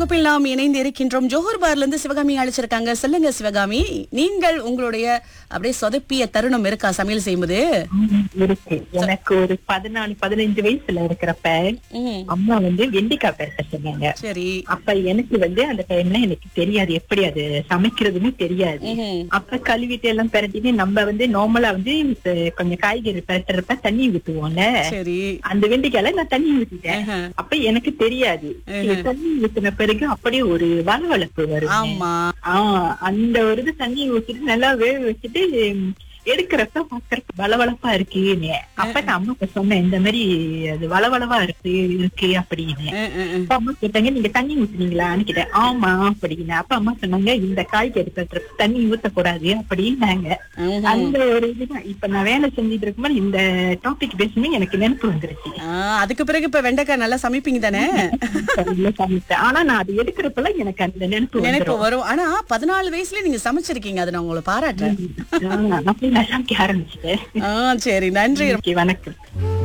தொகுப்பில் நாம் இணைந்து இருக்கின்றோம் ஜோஹர் பார்ல இருந்து சிவகாமி அழைச்சிருக்காங்க சொல்லுங்க சிவகாமி நீங்கள் உங்களுடைய அப்படியே சொதப்பிய தருணம் இருக்கா சமையல் செய்யும்போது ம், இருக்கு எனக்கு ஒரு பதினாலு பதினைஞ்சு வயசுல இருக்கிறப்ப ம், அம்மா வந்து வெண்டிக்காய் பேச சொன்னாங்க சரி அப்ப எனக்கு வந்து அந்த டைம்ல எனக்கு தெரியாது எப்படி அது சமைக்கிறதுன்னு தெரியாது ம்ஹும். அப்ப கழுவிட்டு எல்லாம் பிரட்டிட்டு நம்ம வந்து நார்மலா வந்து இந்த கொஞ்சம் காய்கறி பிரட்டுறப்ப தண்ணி ஊத்துவோம்ல சரி அந்த வெண்டிக்காய்ல நான் தண்ணி ஊத்திட்டேன் ஆஹா. அப்ப எனக்கு தெரியாது தண்ணி ஊத்தின பிறகு அப்படியே ஒரு வளவளப்பு வரும் ஆமா ஆஹ் அந்த ஒரு இது தண்ணி ஊத்திட்டு நல்லா வேக வச்சுட்டு உம், எடுக்கிறப்ப பாக்குறப்ப வளவளப்பா இருக்குன்னு அப்ப நான் அம்மாக்கு சொன்னேன் இந்த மாதிரி அது வளவளவா இருக்கு இருக்கு அப்படின்னு அஹ், அஹ், அஹ். அப்ப அம்மா கேட்டாங்க நீங்க தண்ணி ஊத்துனீங்களான்னு கேட்டேன் ஆமா அப்படின்னு அப்ப அம்மா சொன்னாங்க இந்த காய்கறி கட்டுறப்ப தண்ணி ஊத்தக்கூடாது அப்படின்னாங்க ம்ஹும். அந்த ஒரு இதுதான் இப்ப நான் வேலை செஞ்சுட்டு இருக்கும்போது இந்த டாபிக் பேசும்போது எனக்கு நினைப்பு வந்துருச்சு ஆ, அதுக்கு பிறகு இப்ப வெண்டைக்காய் நல்லா சமைப்பீங்க தானே சரியா சமைச்சேன். ஆனா நான் அது எடுக்கிறப்பெல்லாம் எனக்கு அந்த நினைப்பு நினைப்பு வந்துரும் வரும் ஆனா பதினாலு வயசுல நீங்க சமைச்சிருக்கீங்க அதை நான் உங்களை பாராட்டுறேன் ஆஹ் அப்படி நான் சமைக்க ஆரம்பிச்சிட்டேன் ஆ சரி நன்றி ஓகே, வணக்கம்